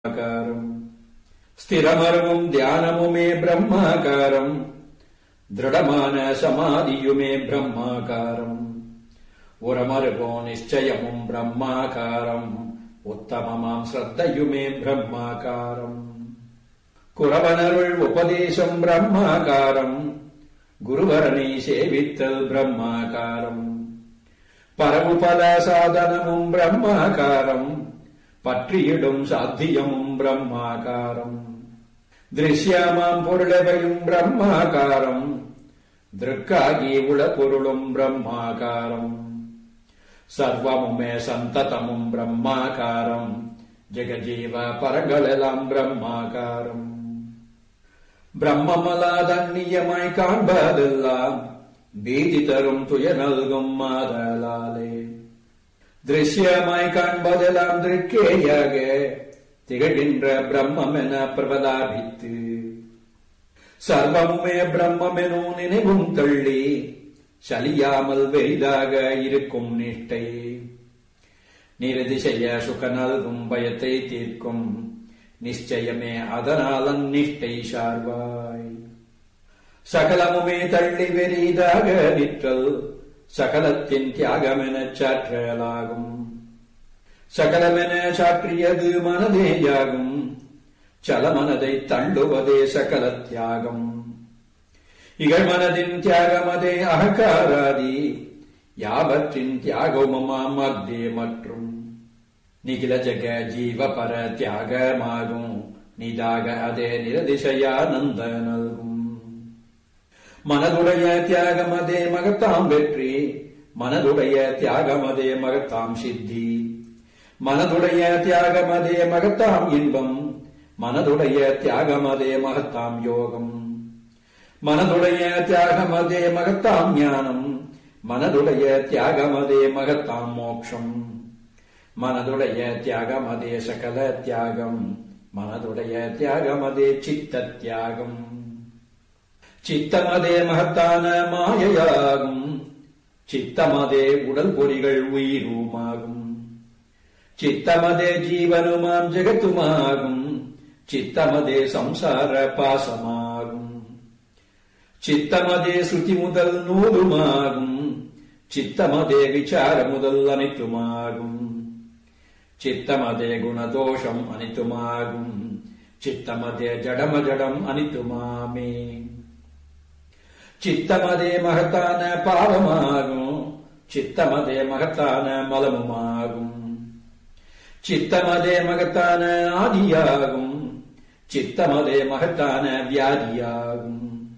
ஆகாரம் ஸ்திரமருவும் தியானமுமே பிரம்மாகாரம் திருடமான சமாதியுமே பிரம்மாகாரம் உரமருகோ நிச்சயமும் பிரம்மாகாரம் உத்தமமாம் ஸ்ரத்தையுமே பிரம்மாகாரம் குரவனருள் உபதேசம் பிரம்மாகாரம் குருவரனை சேவித்தல் பிரம்மாகாரம் பரவுபல சாதனமும் பிரம்மாகாரம் பற்றியிடும் சாத்தியமும் பிரம்மாகாரம் திருஷ்யமாம் பொருளவையும் பிரம்மாகாரம் திருக்காகி உள பொருளும் பிரம்மாகாரம் சர்வமுமே சந்ததமும் பிரம்மாகாரம் ஜெகஜீவ பரங்களெல்லாம் பிரம்மாகாரம் பிரம்மமலாதன்னியமாய் காண்பதெல்லாம் பீதி தரும் துய நல்கும் மாதலாலே திருஷ்யமாய் காண்பதெல்லாம் திருக்கேயாக திகழ்கின்ற பிரம்மம் என பிரபலாபித்து சர்வமுமே பிரம்மெனும் நினைவும் தள்ளி சலியாமல் வெரிதாக இருக்கும் நிஷ்டை நிரதிசைய சுக நல்கும் பயத்தை தீர்க்கும் நிச்சயமே அதனால் அந்நிஷ்டை சார்வாய் சகலமுமே தள்ளி வெறிதாக நிற்றல் சகலத்தின் தியாகமெனச் சாற்றலாகும் சகலமென சாற்றியது மனதேயாகும் சலமனதை தள்ளுவதே சகல தியாகம் இகழ்மனதின் தியாகமதே அகங்காராதி யாவற்றின் தியாகமமாம் அக்தே மற்றும் நிகில ஜக ஜீவ பர தியாகமாகும் நிதாக அதே நிரதிசயானந்த நல்கும் மனதுடைய தியாகமதே மகத்தாம் வெற்றி மனதுடைய தியாகமதே மகத்தாம் சித்தி மனதுடைய தியாகமதே மகத்தாம் இன்பம் மனதுடைய தியாகமதே மகத்தாம் யோகம் மனதுடைய தியாகமதே மகத்தாம் ஞானம் மனதுடைய தியாகமதே மகத்தாம் மோக்ஷம் மனதுடைய தியாகமதே சகல தியாகம் மனதுடைய தியாகமதே சித்த தியாகம் சித்தமதே மகத்தான மாயையாகும் சித்தமதே உடல் பொறிகள் உயிருமாகும் சித்தமதே ஜீவனுமாம் ஜெகத்துமாகும் சித்தமதே சம்சார பாசமாகும் சித்தமதே ஸ்ருதி முதல் நூலுமாகும் சித்தமதே விசார முதல் அனைத்துமாகும் சித்தமதே குணதோஷம் அனைத்துமாகும் சித்தமதே ஜடம ஜடம் அனித்துமாமே சித்தமதே மகத்தான பாவமாகும் சித்தமதே மகத்தான மலமுமாகும் சித்தமதே மகத்தான ஆதியாகும் சித்தமதே மகத்தான வியாதியாகும்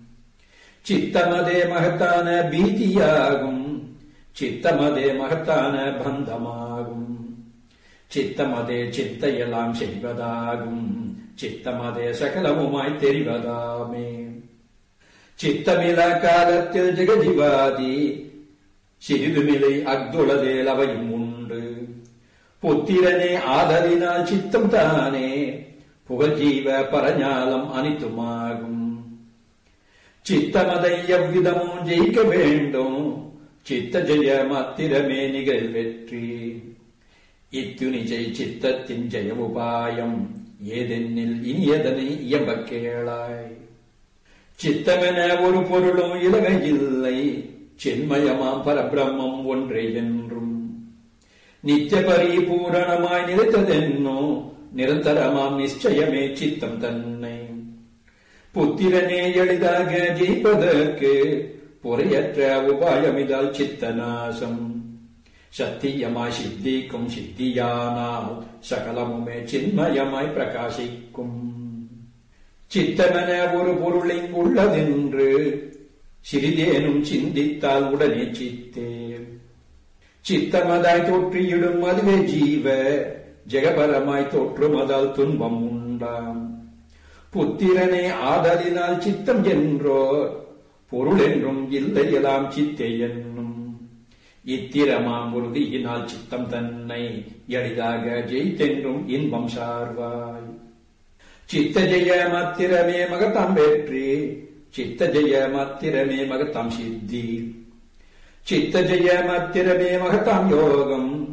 சித்தமதே மகத்தான பீதியாகும் சித்தமதே மகத்தான பந்தமாகும் சித்தமதே சித்தையெல்லாம் செய்வதாகும் சித்தமதே சகலமுமாய் தெரிவதாமே சித்தமில காலத்தில் ஜெகஜிவாதி சிறிதுமிலை அக்துளதேல் அவையும் உண்டு புத்திரனே ஆதலினால் சித்தம் தானே புகழ்ஜீவ பரஞாலம் அனித்துமாகும் சித்தமதை எவ்விதமும் ஜெயிக்க வேண்டும் சித்த ஜெய மாத்திரமே நிகழ் வெற்றி இத்துணிஜை சித்தத்தின் ஜெய உபாயம் ஏதென்னில் இனியதனை இயம்ப கேளாய் சித்தமென ஒரு பொருளும் இலகை இல்லை சின்மயமாம் பரபிரம்மம் ஒன்றே என்றும் நித்திய பரிபூரணமாய் நிலைத்ததென்னோ நிரந்தரமாம் நிச்சயமே சித்தம் தன்னை புத்திரனே எளிதாக ஜெயிப்பதற்கு பொறையற்ற உபாயமிதால் சித்தநாசம் சத்தியமாய் சித்திக்கும் சித்தியானால் சகலமுமே சின்மயமாய் பிரகாசிக்கும் சித்தமென ஒரு பொருளின் உள்ளதென்று சிறிதேனும் சிந்தித்தால் உடனே சித்தே சித்தமதாய் தோற்றியிடும் அதுவே ஜீவ ஜெகபரமாய் தோற்றுமதால் துன்பம் உண்டாம் புத்திரனே ஆதலினால் சித்தம் என்றோ பொருள் என்றும் இல்லையெல்லாம் சித்தே என்னும் இத்திரமாம் உறுதியினால் சித்தம் தன்னை எளிதாக ஜெயித்தென்றும் இன்பம் சார்வாய் சித்த ஜெய மாத்திரமே மகத்தாம் வெற்றி சித்த ஜெய மாத்திரமே மகத்தாம் சித்தி சித்த ஜெய மாத்திரமே மகத்தாம் யோகம்